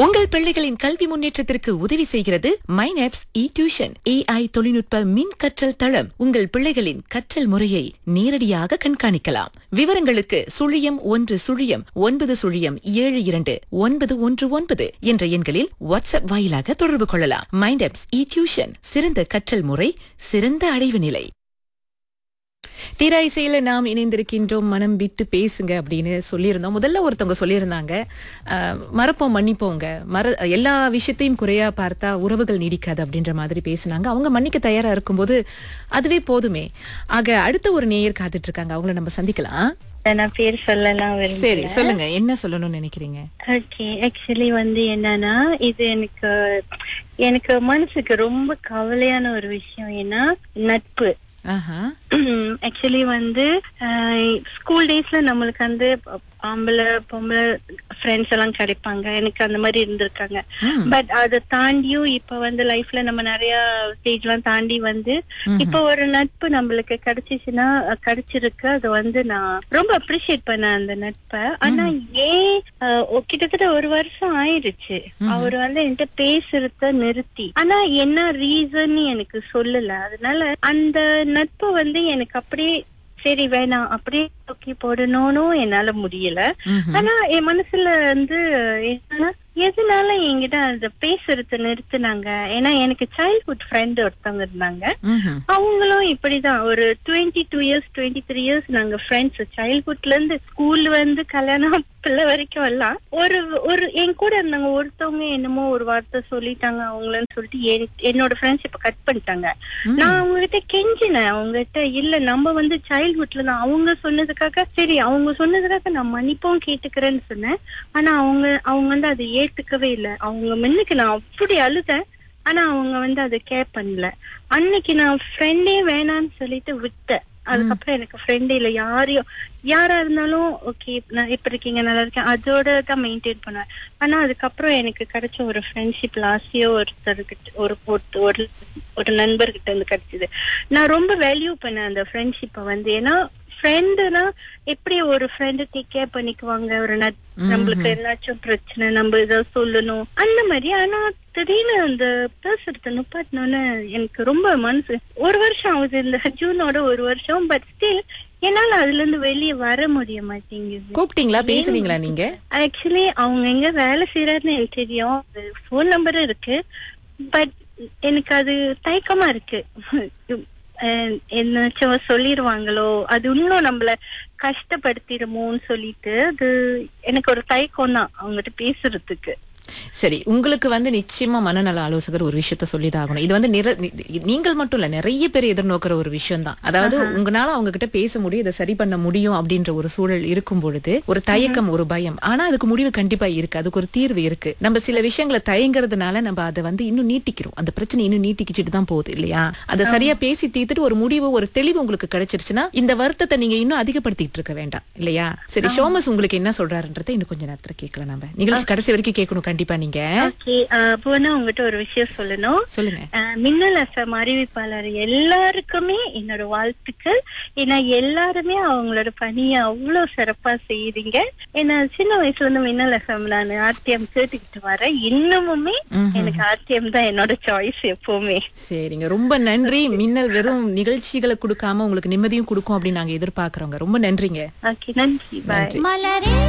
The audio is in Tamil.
உங்கள் பிள்ளைகளின் கல்வி முன்னேற்றத்திற்கு உதவி செய்கிறது மைனாப்ஸ் இ டியூஷன் ஏஐ தொழில்நுட்ப மின் கற்றல் தளம் உங்கள் பிள்ளைகளின் கற்றல் முறையை நேரடியாக கண்காணிக்கலாம் விவரங்களுக்கு சுழியம் ஒன்று சுழியம் ஒன்பது சுழியம் ஏழு இரண்டு ஒன்பது ஒன்று ஒன்பது என்ற எண்களில் வாட்ஸ்அப் வாயிலாக தொடர்பு கொள்ளலாம் மைண்டாப்ஸ் இ டியூஷன் சிறந்த கற்றல் முறை சிறந்த அடைவு நிலை தீரா இசையில நாம் இணைந்திருக்கின்றோம் மனம் விட்டு பேசுங்க அப்படின்னு சொல்லியிருந்தோம் முதல்ல ஒருத்தவங்க சொல்லியிருந்தாங்க அஹ், மறப்போம் மன்னிப்போங்க மற எல்லா விஷயத்தையும் குறையா பார்த்தா உறவுகள் நீடிக்காது அப்படின்ற மாதிரி பேசினாங்க அவங்க மன்னிக்க தயாரா இருக்கும்போது அதுவே போதுமே ஆக அடுத்த ஒரு நேயர் காத்துட்டு இருக்காங்க அவங்கள நம்ம சந்திக்கலாம் நான் பேர் சொல்லலாம் சரி விரும்புறேன் சொல்லுங்க என்ன சொல்லணும்னு நினைக்கிறீங்க ஓகே ஆக்சுவலி வந்து என்னன்னா இது எனக்கு எனக்கு மனசுக்கு ரொம்ப கவலையான ஒரு விஷயம் ஏன்னா நட்பு ஆஹா ஆக்சுவலி வந்து ஸ்கூல் டேஸ்ல நம்மளுக்கு வந்து ஆம்பளை பொம்பளை ஃப்ரெண்ட்ஸ் எல்லாம் கிடைப்பாங்க எனக்கு அந்த மாதிரி இருந்திருக்காங்க ம். பட் அதை தாண்டியும் இப்ப வந்து லைஃப்ல நம்ம நிறைய ஸ்டேஜ் எல்லாம் தாண்டி வந்து இப்ப ஒரு நட்பு நம்மளுக்கு கிடைச்சிச்சுன்னா அஹ், கிடைச்சிருக்கு அது வந்து நான் ரொம்ப அப்ரிஷியேட் பண்ணேன் அந்த நட்பை ஆனா ஏன் அஹ், ஒ- கிட்டத்தட்ட ஒரு வருஷம் ஆயிடுச்சு அவர் வந்து என்கிட்ட பேசுறத நிறுத்தி ஆனா என்ன ரீசன் எனக்கு சொல்லல அதனால அந்த நட்பு வந்து எனக்கு அப்படியே சரி வேணாம் அப்படியே தூக்கி போடணும்னும் என்னால முடியல ம்ஹும். ஆனா என் மனசுல வந்து என்னன்னா எதனால என்கிட்ட அந்த பேசுறத நிறுத்துனாங்க ஏன்னா எனக்கு சைல்ட்ஹுட் ஃப்ரெண்ட் ஒருத்தவங்க இருந்தாங்க ம்ஹும். அவங்களும் இப்படிதான் ஒரு twenty two years twenty three years நாங்க ஃப்ரெண்ட்ஸ் சைல்ட்ஹுட்ல இருந்து ஸ்கூல் வந்து கல்யாணம் பிள்ளை வரைக்கும் எல்லாம் ஒரு ஒரு என் கூட இருந்தாங்க ஒருத்தவங்க என்னமோ ஒரு வார்த்தை சொல்லிட்டாங்க அவங்களன்னு சொல்லிட்டு என்- என்னோட ஃப்ரெண்ட்ஷிப்பை கட் பண்ணிட்டாங்க நான் அவங்க கிட்ட கெஞ்சினேன் அவங்க கிட்ட இல்ல நம்ம வந்து சைல்ட்ஹுட்ல தான் அவங்க சொன்னதுக்காக சரி அவங்க சொன்னதுக்காக நான் மன்னிப்பும் கேட்டுக்கிறேன்னு சொன்னேன் ஆனா அவங்க அவங்க வந்து அதை ஏத்துக்கவே இல்லை அவங்க முன்னுக்கு நான் அப்படி அழுதேன் ஆனா அவங்க வந்து அதை கேர் பண்ணல அன்னைக்கு நான் ஃப்ரெண்டே வேணான்னு சொல்லிட்டு விட்டேன் அதுக்கப்புறம் எனக்கு ஃப்ரெண்டே இல்ல யாரையும் யாரா இருந்தாலும் ஓகே நான் இப்ப இருக்கீங்க நல்லா இருக்கேன் அதோட தான் மெயின்டைன் பண்ணுவேன் ஆனா அதுக்கப்புறம் எனக்கு கிடைச்ச ஒரு ஃப்ரெண்ட்ஷிப் லாஸ்டியோ ஒருத்தர்கிட்ட ஒரு ஒரு- ஒரு ஒரு நண்பர்கிட்ட இருந்து கிடைச்சது நான் ரொம்ப வேல்யூ பண்ணேன் அந்த ஃப்ரெண்ட்ஷிப்பை வந்து ஏன்னா ஃப்ரெண்டுனா எப்படி ஒரு ஃப்ரெண்டு டேக் கேர் பண்ணிக்குவாங்க ஒரு நட் நம்மளுக்கு என்னாச்சும் பிரச்சனை நம்ம ஏதாவது சொல்லணும் அந்த மாதிரி ஆனா திடீர்னு அந்த பேசுறத நுப்பாட்டினோன்னு எனக்கு ரொம்ப மனசு ஒரு வருஷம் ஆகுது இந்த ஜூனோட ஒரு வருஷம் பட் ஸ்டில் என்னால அதுல இருந்து வெளியே வர முடிய மாட்டேங்குது கூப்பிட்டீங்களா பேசுனீங்களா நீங்க ஆக்சுவலி அவங்க எங்க வேலை செய்யறாருன்னு எனக்கு தெரியும் ஃபோன் நம்பரும் இருக்கு பட் எனக்கு அது தயக்கமா இருக்கு அஹ் என்னாச்சும் சொல்லிருவாங்களோ அது இன்னும் நம்மள கஷ்டப்படுத்திடுமோன்னு சொல்லிட்டு அது எனக்கு ஒரு தயக்கம் தான் அவங்ககிட்ட பேசுறதுக்கு சரி உங்களுக்கு வந்து நிச்சயமா மனநல ஆலோசகர் ஒரு விஷயத்த சொல்லிதான் ஆகணும் இது வந்து நிற- நி- நீங்கள் மட்டும் இல்ல நிறைய பேர் எதிர்நோக்கிற ஒரு விஷயம் தான் அதாவது உங்களால அவங்க கிட்ட பேச முடியும் இதை சரி பண்ண முடியும் அப்படின்ற ஒரு சூழல் இருக்கும் பொழுது ஒரு தயக்கம் ஒரு பயம் ஆனா அதுக்கு முடிவு கண்டிப்பா இருக்கு அதுக்கு ஒரு தீர்வு இருக்கு நம்ம சில விஷயங்களை தயங்குறதுனால நம்ம அதை வந்து இன்னும் நீட்டிக்கிறோம் அந்த பிரச்சனை இன்னும் நீட்டிக்கிச்சிட்டு தான் போகுது இல்லையா அதை சரியா பேசி தீர்த்துட்டு ஒரு முடிவு ஒரு தெளிவு உங்களுக்கு கிடைச்சிருச்சுன்னா இந்த வருத்தத்தை நீங்க இன்னும் அதிகப்படுத்திட்டு இருக்க வேண்டாம் இல்லையா சரி ஷோமஸ் உங்களுக்கு என்ன சொல்றாருன்றதை இன்னும் கொஞ்ச நேரத்துல கேட்கலாம் நம்ம நிகழ்ச்சி கடைசி வரைக்கும் கேட்கணும் கண்டிப்பா நீங்க ஓகே புவனா உங்ககிட்ட ஒரு விஷயம் சொல்லணும் சொல்லுங்க அஹ், மின்னல் எஃப்எம் அறிவிப்பாளர் எல்லாருக்குமே என்னோட வாழ்த்துக்கள் ஏன்னா எல்லாருமே அவங்களோட பணியை அவ்வளவு சிறப்பா செய்யறீங்க ஏன்னா சின்ன வயசுல இருந்து மின்னல் எஃப்எம் நான் ஆர்டிஎம் கேட்டுக்கிட்டு வரேன் இன்னமுமே ம்ஹும். எனக்கு ஆர்டிஎம் தான் என்னோட சாய்ஸ் எப்பவுமே சரிங்க ரொம்ப நன்றி மின்னல் வெறும் நிகழ்ச்சிகளை கொடுக்காம உங்களுக்கு நிம்மதியும் கொடுக்கும் அப்படின்னு நாங்க எதிர்பார்க்கறோங்க ரொம்ப நன்றிங்க ஓகே நன்றி பாய் நன்றி மலரே